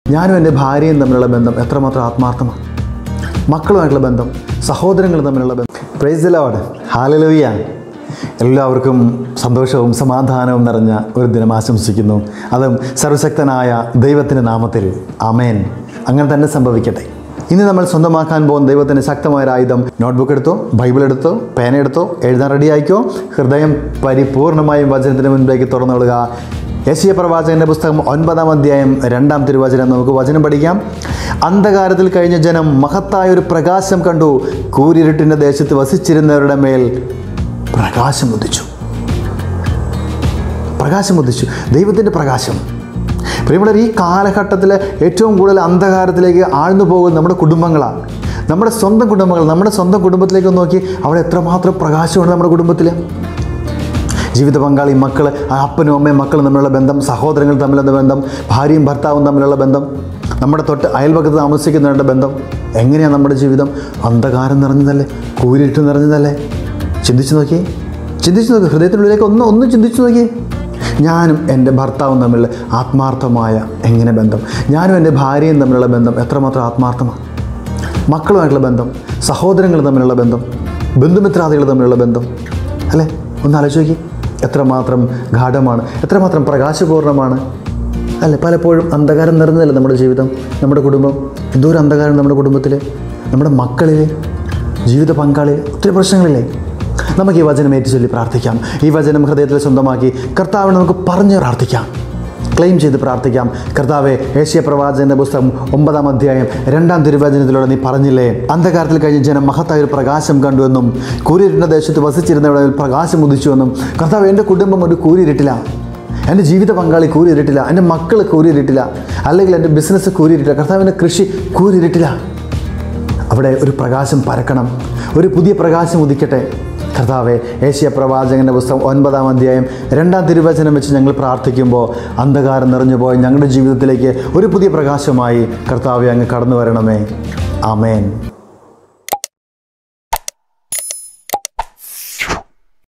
ഞാനും എൻ്റെ ഭാര്യയും തമ്മിലുള്ള ബന്ധം എത്രമാത്രം ആത്മാർത്ഥമാണ് മക്കളുമായിട്ടുള്ള ബന്ധം സഹോദരങ്ങൾ തമ്മിലുള്ള ബന്ധം പ്രൈസ് ലോഡ് ഹാലലോയ്യ എല്ലാവർക്കും സന്തോഷവും സമാധാനവും നിറഞ്ഞ ഒരു ദിനം ആശംസിക്കുന്നു അതും സർവശക്തനായ ദൈവത്തിൻ്റെ നാമത്തിൽ അമേൻ അങ്ങനെ തന്നെ സംഭവിക്കട്ടെ ഇന്ന് നമ്മൾ സ്വന്തമാക്കാൻ പോകുന്ന ദൈവത്തിൻ്റെ ശക്തമായ ഒരു ആയുധം നോട്ട്ബുക്ക് എടുത്തോ ബൈബിൾ എടുത്തോ പേന എടുത്തോ എഴുതാൻ റെഡി ആയിക്കോ ഹൃദയം പരിപൂർണമായും വചനത്തിന് മുൻപിലേക്ക് തുറന്നുകൊള്ളുക യശയ പ്രവാചകന്റെ പുസ്തകം ഒൻപതാം അധ്യായം രണ്ടാം തിരുവചനം നമുക്ക് വചനം പഠിക്കാം അന്ധകാരത്തിൽ കഴിഞ്ഞ ജനം മഹത്തായ ഒരു പ്രകാശം കണ്ടു കൂരിരുട്ടിൻ്റെ ദേശത്ത് വസിച്ചിരുന്നവരുടെ മേൽ പ്രകാശം ഉദിച്ചു പ്രകാശം ഉദിച്ചു ദൈവത്തിൻ്റെ പ്രകാശം പ്രിയമുള്ളവർ ഈ കാലഘട്ടത്തിൽ ഏറ്റവും കൂടുതൽ അന്ധകാരത്തിലേക്ക് ആഴ്ന്നു പോകുന്നത് നമ്മുടെ കുടുംബങ്ങളാണ് നമ്മുടെ സ്വന്തം കുടുംബങ്ങൾ നമ്മുടെ സ്വന്തം കുടുംബത്തിലേക്ക് ഒന്ന് നോക്കി അവിടെ എത്രമാത്രം പ്രകാശമുണ്ട് നമ്മുടെ കുടുംബത്തിൽ ജീവിത പങ്കാളി മക്കൾ അപ്പനും അമ്മയും മക്കളും തമ്മിലുള്ള ബന്ധം സഹോദരങ്ങൾ തമ്മിലുള്ള ബന്ധം ഭാര്യയും ഭർത്താവും തമ്മിലുള്ള ബന്ധം നമ്മുടെ തൊട്ട് അയൽപക്കത്ത് താമസിക്കുന്നവരുടെ ബന്ധം എങ്ങനെയാണ് നമ്മുടെ ജീവിതം അന്ധകാരം നിറഞ്ഞതല്ലേ കൂരിട്ട് നിറഞ്ഞതല്ലേ ചിന്തിച്ചു നോക്കി ചിന്തിച്ചു നോക്കി ഹൃദയത്തിനുള്ളിലേക്ക് ഒന്ന് ഒന്ന് ചിന്തിച്ചു നോക്കി ഞാനും എൻ്റെ ഭർത്താവും തമ്മിലുള്ള ആത്മാർത്ഥമായ എങ്ങനെ ബന്ധം ഞാനും എൻ്റെ ഭാര്യയും തമ്മിലുള്ള ബന്ധം എത്രമാത്രം ആത്മാർത്ഥമാണ് മക്കളുമായിട്ടുള്ള ബന്ധം സഹോദരങ്ങൾ തമ്മിലുള്ള ബന്ധം ബന്ധുമിത്രാദികൾ തമ്മിലുള്ള ബന്ധം അല്ലേ ഒന്ന് ആലോചിച്ച് നോക്കി എത്രമാത്രം ഗാഠമാണ് എത്രമാത്രം പ്രകാശപൂർണ്ണമാണ് അല്ലേ പലപ്പോഴും അന്ധകാരം നിറഞ്ഞതല്ലേ നമ്മുടെ ജീവിതം നമ്മുടെ കുടുംബം എന്തോരം അന്ധകാരം നമ്മുടെ കുടുംബത്തിൽ നമ്മുടെ മക്കളിൽ ജീവിത പങ്കാളിൽ ഒത്തിരി പ്രശ്നങ്ങളില്ലേ നമുക്ക് ഈ വചനം ഏറ്റു ചൊല്ലി പ്രാർത്ഥിക്കാം ഈ വചനം ഹൃദയത്തിൽ സ്വന്തമാക്കി കർത്താവിനെ നമുക്ക് പറഞ്ഞ് പ്രാർത്ഥിക്കാം ക്ലെയിം ചെയ്ത് പ്രാർത്ഥിക്കാം കർത്താവെ ഏഷ്യ പ്രവാചകന്റെ പുസ്തകം ഒമ്പതാം അധ്യായം രണ്ടാം തിരുവചനത്തിലൂടെ നീ പറഞ്ഞില്ലേ അന്ധകാരത്തിൽ കഴിഞ്ഞ ജനം മഹത്തായ ഒരു പ്രകാശം കണ്ടുവെന്നും കൂരിരുന്ന ദേശത്ത് വസിച്ചിരുന്നവിടെ ഒരു പ്രകാശം ഉദിച്ചുവെന്നും കർത്താവ് എൻ്റെ കുടുംബം ഒരു കൂരിരുട്ടില്ല എൻ്റെ ജീവിത പങ്കാളി കൂരിരുട്ടില്ല എൻ്റെ മക്കൾ കൂരിരുട്ടില്ല അല്ലെങ്കിൽ എൻ്റെ ബിസിനസ് കൂരിരുട്ടില്ല കർത്താവിൻ്റെ കൃഷി കൂരിരുട്ടില്ല അവിടെ ഒരു പ്രകാശം പരക്കണം ഒരു പുതിയ പ്രകാശം ഉദിക്കട്ടെ കർത്താവെ ഏഷ്യ പ്രവാചകൻ്റെ പുസ്തകം ഒൻപതാം അധ്യായം രണ്ടാം തിരുവചനം വെച്ച് ഞങ്ങൾ പ്രാർത്ഥിക്കുമ്പോൾ അന്ധകാരം നിറഞ്ഞു പോയ ഞങ്ങളുടെ ജീവിതത്തിലേക്ക് ഒരു പുതിയ പ്രകാശമായി കർത്താവെ അങ്ങ് കടന്നു വരണമേ ആമേൻ